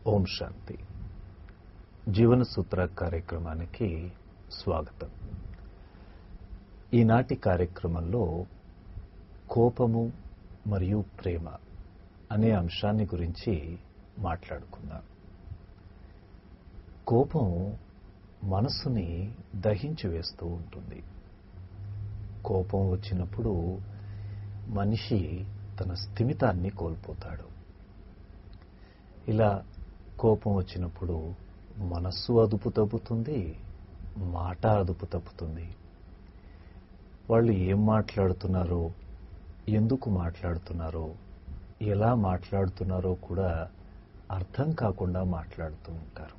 ఓం శాంతి జీవన సూత్ర కార్యక్రమానికి స్వాగతం ఈనాటి కార్యక్రమంలో కోపము మరియు ప్రేమ అనే అంశాన్ని గురించి మాట్లాడుకుందాం కోపం మనసుని దహించి వేస్తూ ఉంటుంది కోపం వచ్చినప్పుడు మనిషి తన స్థిమితాన్ని కోల్పోతాడు ఇలా కోపం వచ్చినప్పుడు మనస్సు అదుపు తప్పుతుంది మాట అదుపు తప్పుతుంది వాళ్ళు ఏం మాట్లాడుతున్నారో ఎందుకు మాట్లాడుతున్నారో ఎలా మాట్లాడుతున్నారో కూడా అర్థం కాకుండా మాట్లాడుతూ ఉంటారు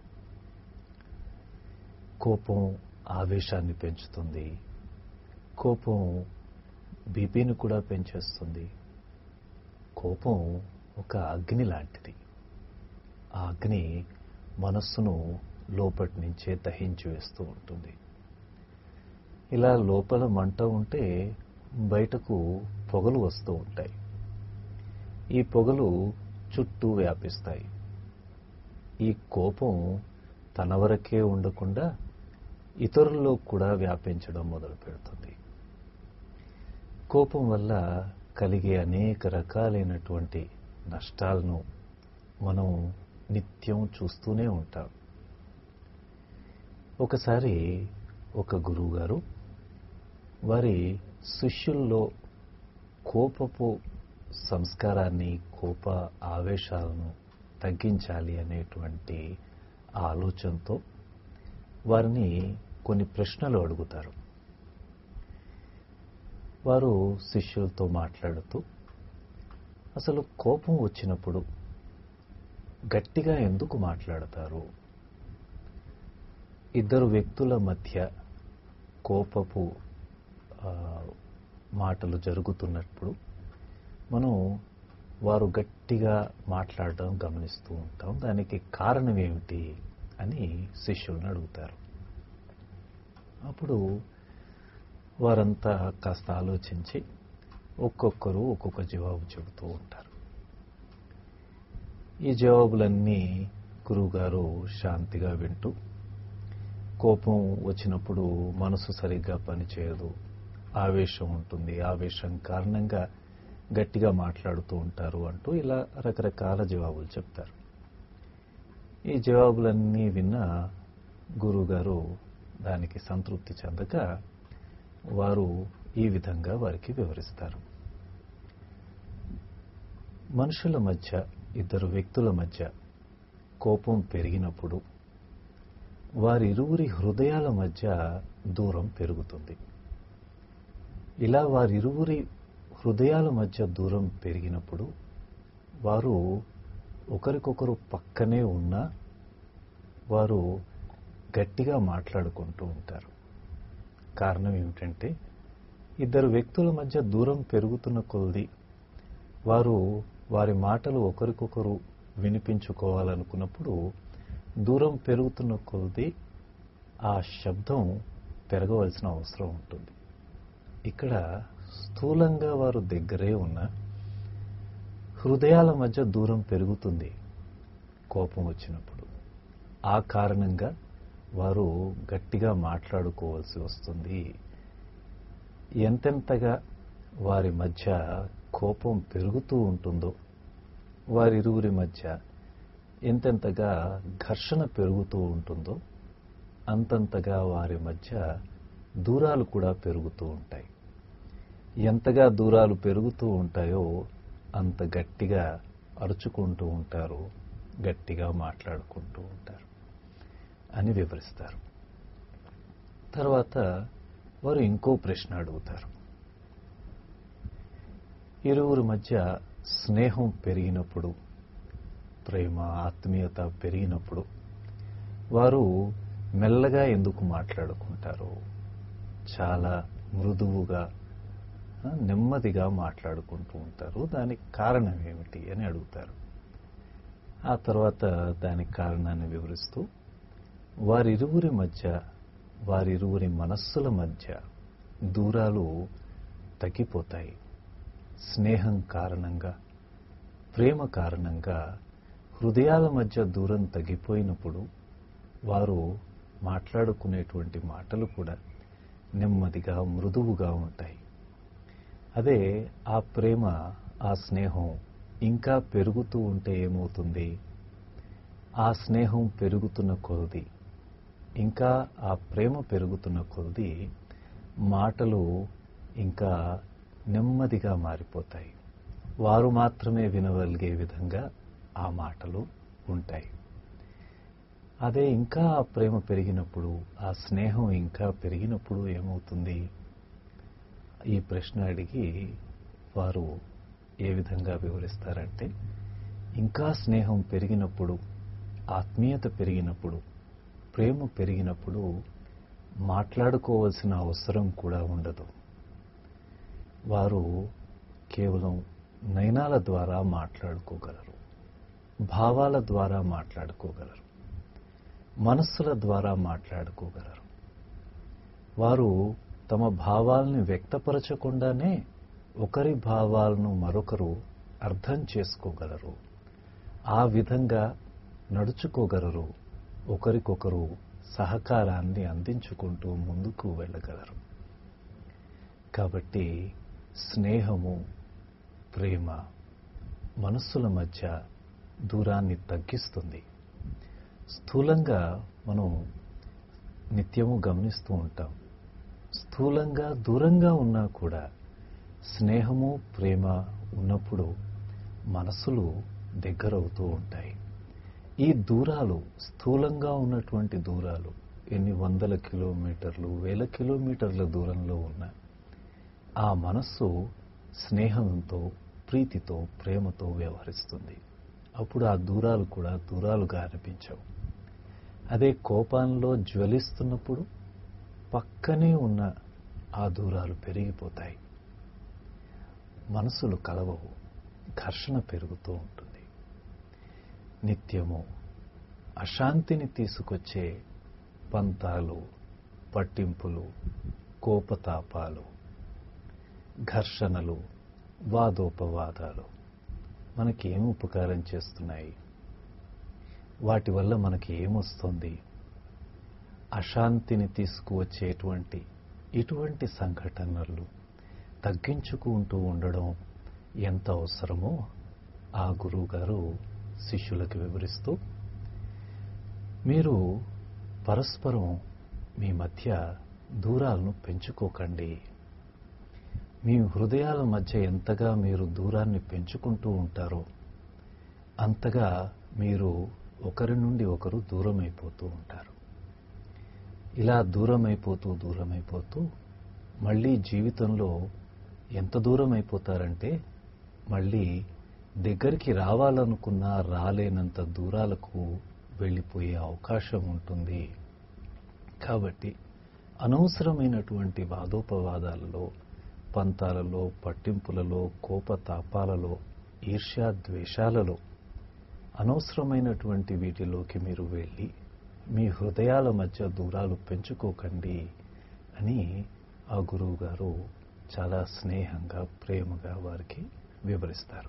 కోపం ఆవేశాన్ని పెంచుతుంది కోపం బీపీని కూడా పెంచేస్తుంది కోపం ఒక అగ్ని లాంటిది ఆ అగ్ని మనస్సును లోపటి నుంచే దహించి వేస్తూ ఉంటుంది ఇలా లోపల మంట ఉంటే బయటకు పొగలు వస్తూ ఉంటాయి ఈ పొగలు చుట్టూ వ్యాపిస్తాయి ఈ కోపం తన వరకే ఉండకుండా ఇతరుల్లో కూడా వ్యాపించడం మొదలు పెడుతుంది కోపం వల్ల కలిగే అనేక రకాలైనటువంటి నష్టాలను మనం నిత్యం చూస్తూనే ఉంటాం ఒకసారి ఒక గురువుగారు వారి శిష్యుల్లో కోపపు సంస్కారాన్ని కోప ఆవేశాలను తగ్గించాలి అనేటువంటి ఆలోచనతో వారిని కొన్ని ప్రశ్నలు అడుగుతారు వారు శిష్యులతో మాట్లాడుతూ అసలు కోపం వచ్చినప్పుడు గట్టిగా ఎందుకు మాట్లాడతారు ఇద్దరు వ్యక్తుల మధ్య కోపపు మాటలు జరుగుతున్నప్పుడు మనం వారు గట్టిగా మాట్లాడడం గమనిస్తూ ఉంటాం దానికి కారణం ఏమిటి అని శిష్యులను అడుగుతారు అప్పుడు వారంతా కాస్త ఆలోచించి ఒక్కొక్కరు ఒక్కొక్క జవాబు చెబుతూ ఉంటారు ఈ జవాబులన్నీ గురువుగారు శాంతిగా వింటూ కోపం వచ్చినప్పుడు మనసు సరిగ్గా పనిచేయదు ఆవేశం ఉంటుంది ఆవేశం కారణంగా గట్టిగా మాట్లాడుతూ ఉంటారు అంటూ ఇలా రకరకాల జవాబులు చెప్తారు ఈ జవాబులన్నీ విన్న గురువుగారు దానికి సంతృప్తి చెందక వారు ఈ విధంగా వారికి వివరిస్తారు మనుషుల మధ్య ఇద్దరు వ్యక్తుల మధ్య కోపం పెరిగినప్పుడు వారిరువురి హృదయాల మధ్య దూరం పెరుగుతుంది ఇలా వారిరువురి హృదయాల మధ్య దూరం పెరిగినప్పుడు వారు ఒకరికొకరు పక్కనే ఉన్నా వారు గట్టిగా మాట్లాడుకుంటూ ఉంటారు కారణం ఏమిటంటే ఇద్దరు వ్యక్తుల మధ్య దూరం పెరుగుతున్న కొలది వారు వారి మాటలు ఒకరికొకరు వినిపించుకోవాలనుకున్నప్పుడు దూరం పెరుగుతున్న కొలది ఆ శబ్దం పెరగవలసిన అవసరం ఉంటుంది ఇక్కడ స్థూలంగా వారు దగ్గరే ఉన్న హృదయాల మధ్య దూరం పెరుగుతుంది కోపం వచ్చినప్పుడు ఆ కారణంగా వారు గట్టిగా మాట్లాడుకోవాల్సి వస్తుంది ఎంతెంతగా వారి మధ్య కోపం పెరుగుతూ ఉంటుందో వారిరువురి మధ్య ఎంతెంతగా ఘర్షణ పెరుగుతూ ఉంటుందో అంతంతగా వారి మధ్య దూరాలు కూడా పెరుగుతూ ఉంటాయి ఎంతగా దూరాలు పెరుగుతూ ఉంటాయో అంత గట్టిగా అరుచుకుంటూ ఉంటారు గట్టిగా మాట్లాడుకుంటూ ఉంటారు అని వివరిస్తారు తర్వాత వారు ఇంకో ప్రశ్న అడుగుతారు ఇరువురి మధ్య స్నేహం పెరిగినప్పుడు ప్రేమ ఆత్మీయత పెరిగినప్పుడు వారు మెల్లగా ఎందుకు మాట్లాడుకుంటారు చాలా మృదువుగా నెమ్మదిగా మాట్లాడుకుంటూ ఉంటారు దానికి కారణం ఏమిటి అని అడుగుతారు ఆ తర్వాత దానికి కారణాన్ని వివరిస్తూ వారిరువురి మధ్య వారిరువురి మనస్సుల మధ్య దూరాలు తగ్గిపోతాయి స్నేహం కారణంగా ప్రేమ కారణంగా హృదయాల మధ్య దూరం తగ్గిపోయినప్పుడు వారు మాట్లాడుకునేటువంటి మాటలు కూడా నెమ్మదిగా మృదువుగా ఉంటాయి అదే ఆ ప్రేమ ఆ స్నేహం ఇంకా పెరుగుతూ ఉంటే ఏమవుతుంది ఆ స్నేహం పెరుగుతున్న కొలది ఇంకా ఆ ప్రేమ పెరుగుతున్న కొలది మాటలు ఇంకా నెమ్మదిగా మారిపోతాయి వారు మాత్రమే వినగలిగే విధంగా ఆ మాటలు ఉంటాయి అదే ఇంకా ఆ ప్రేమ పెరిగినప్పుడు ఆ స్నేహం ఇంకా పెరిగినప్పుడు ఏమవుతుంది ఈ ప్రశ్న అడిగి వారు ఏ విధంగా వివరిస్తారంటే ఇంకా స్నేహం పెరిగినప్పుడు ఆత్మీయత పెరిగినప్పుడు ప్రేమ పెరిగినప్పుడు మాట్లాడుకోవాల్సిన అవసరం కూడా ఉండదు వారు కేవలం నయనాల ద్వారా మాట్లాడుకోగలరు భావాల ద్వారా మాట్లాడుకోగలరు మనస్సుల ద్వారా మాట్లాడుకోగలరు వారు తమ భావాల్ని వ్యక్తపరచకుండానే ఒకరి భావాలను మరొకరు అర్థం చేసుకోగలరు ఆ విధంగా నడుచుకోగలరు ఒకరికొకరు సహకారాన్ని అందించుకుంటూ ముందుకు వెళ్ళగలరు కాబట్టి స్నేహము ప్రేమ మనస్సుల మధ్య దూరాన్ని తగ్గిస్తుంది స్థూలంగా మనం నిత్యము గమనిస్తూ ఉంటాం స్థూలంగా దూరంగా ఉన్నా కూడా స్నేహము ప్రేమ ఉన్నప్పుడు మనసులు దగ్గరవుతూ ఉంటాయి ఈ దూరాలు స్థూలంగా ఉన్నటువంటి దూరాలు ఎన్ని వందల కిలోమీటర్లు వేల కిలోమీటర్ల దూరంలో ఉన్న ఆ మనస్సు స్నేహంతో ప్రీతితో ప్రేమతో వ్యవహరిస్తుంది అప్పుడు ఆ దూరాలు కూడా దూరాలుగా అనిపించవు అదే కోపంలో జ్వలిస్తున్నప్పుడు పక్కనే ఉన్న ఆ దూరాలు పెరిగిపోతాయి మనసులు కలవవు ఘర్షణ పెరుగుతూ ఉంటుంది నిత్యము అశాంతిని తీసుకొచ్చే పంతాలు పట్టింపులు కోపతాపాలు ఘర్షణలు వాదోపవాదాలు మనకి ఏం ఉపకారం చేస్తున్నాయి వాటి వల్ల మనకి ఏమొస్తుంది అశాంతిని తీసుకువచ్చేటువంటి ఇటువంటి సంఘటనలు తగ్గించుకుంటూ ఉండడం ఎంత అవసరమో ఆ గురువు గారు శిష్యులకు వివరిస్తూ మీరు పరస్పరం మీ మధ్య దూరాలను పెంచుకోకండి మీ హృదయాల మధ్య ఎంతగా మీరు దూరాన్ని పెంచుకుంటూ ఉంటారో అంతగా మీరు ఒకరి నుండి ఒకరు దూరం అయిపోతూ ఉంటారు ఇలా దూరం అయిపోతూ దూరం అయిపోతూ మళ్ళీ జీవితంలో ఎంత దూరం అయిపోతారంటే మళ్ళీ దగ్గరికి రావాలనుకున్నా రాలేనంత దూరాలకు వెళ్ళిపోయే అవకాశం ఉంటుంది కాబట్టి అనవసరమైనటువంటి వాదోపవాదాలలో పంతాలలో పట్టింపులలో కోపతాపాలలో ఈర్ష్యా ద్వేషాలలో అనవసరమైనటువంటి వీటిలోకి మీరు వెళ్ళి మీ హృదయాల మధ్య దూరాలు పెంచుకోకండి అని ఆ గురువు గారు చాలా స్నేహంగా ప్రేమగా వారికి వివరిస్తారు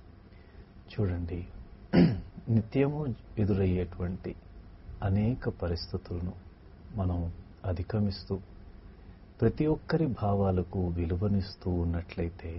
చూడండి నిత్యము ఎదురయ్యేటువంటి అనేక పరిస్థితులను మనం అధిగమిస్తూ ప్రతి ఒక్కరి భావాలకు విలువనిస్తూ ఉన్నట్లయితే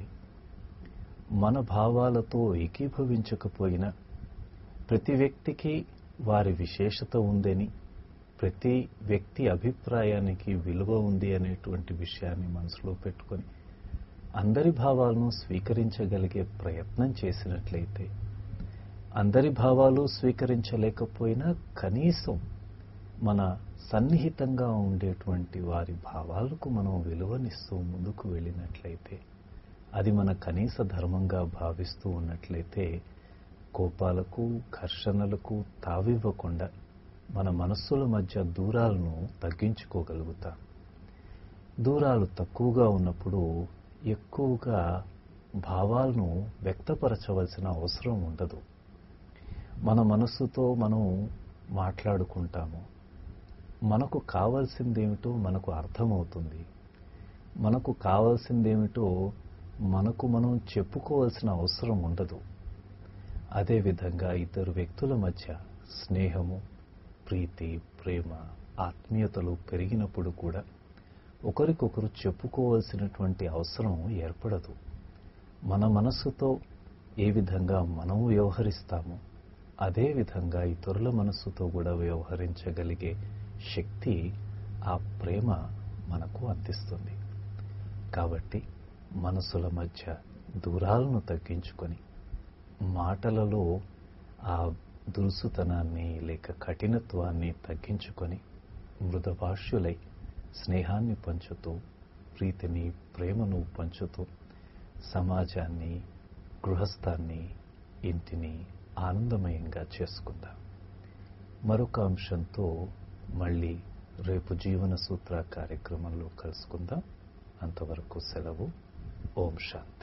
మన భావాలతో ఏకీభవించకపోయినా ప్రతి వ్యక్తికి వారి విశేషత ఉందని ప్రతి వ్యక్తి అభిప్రాయానికి విలువ ఉంది అనేటువంటి విషయాన్ని మనసులో పెట్టుకొని అందరి భావాలను స్వీకరించగలిగే ప్రయత్నం చేసినట్లయితే అందరి భావాలు స్వీకరించలేకపోయినా కనీసం మన సన్నిహితంగా ఉండేటువంటి వారి భావాలకు మనం విలువనిస్తూ ముందుకు వెళ్ళినట్లయితే అది మన కనీస ధర్మంగా భావిస్తూ ఉన్నట్లయితే కోపాలకు ఘర్షణలకు తావివ్వకుండా మన మనస్సుల మధ్య దూరాలను తగ్గించుకోగలుగుతాం దూరాలు తక్కువగా ఉన్నప్పుడు ఎక్కువగా భావాలను వ్యక్తపరచవలసిన అవసరం ఉండదు మన మనస్సుతో మనం మాట్లాడుకుంటాము మనకు కావాల్సిందేమిటో మనకు అర్థమవుతుంది మనకు కావాల్సిందేమిటో మనకు మనం చెప్పుకోవాల్సిన అవసరం ఉండదు అదేవిధంగా ఇద్దరు వ్యక్తుల మధ్య స్నేహము ప్రీతి ప్రేమ ఆత్మీయతలు పెరిగినప్పుడు కూడా ఒకరికొకరు చెప్పుకోవాల్సినటువంటి అవసరం ఏర్పడదు మన మనస్సుతో ఏ విధంగా మనం వ్యవహరిస్తామో అదే విధంగా ఇతరుల మనస్సుతో కూడా వ్యవహరించగలిగే శక్తి ఆ ప్రేమ మనకు అందిస్తుంది కాబట్టి మనసుల మధ్య దూరాలను తగ్గించుకొని మాటలలో ఆ దురుసుతనాన్ని లేక కఠినత్వాన్ని తగ్గించుకొని మృదభాష్యులై స్నేహాన్ని పంచుతూ ప్రీతిని ప్రేమను పంచుతూ సమాజాన్ని గృహస్థాన్ని ఇంటిని ఆనందమయంగా చేసుకుందాం మరొక అంశంతో మళ్ళీ రేపు జీవన సూత్ర కార్యక్రమంలో కలుసుకుందాం అంతవరకు సెలవు ఓం శాంతి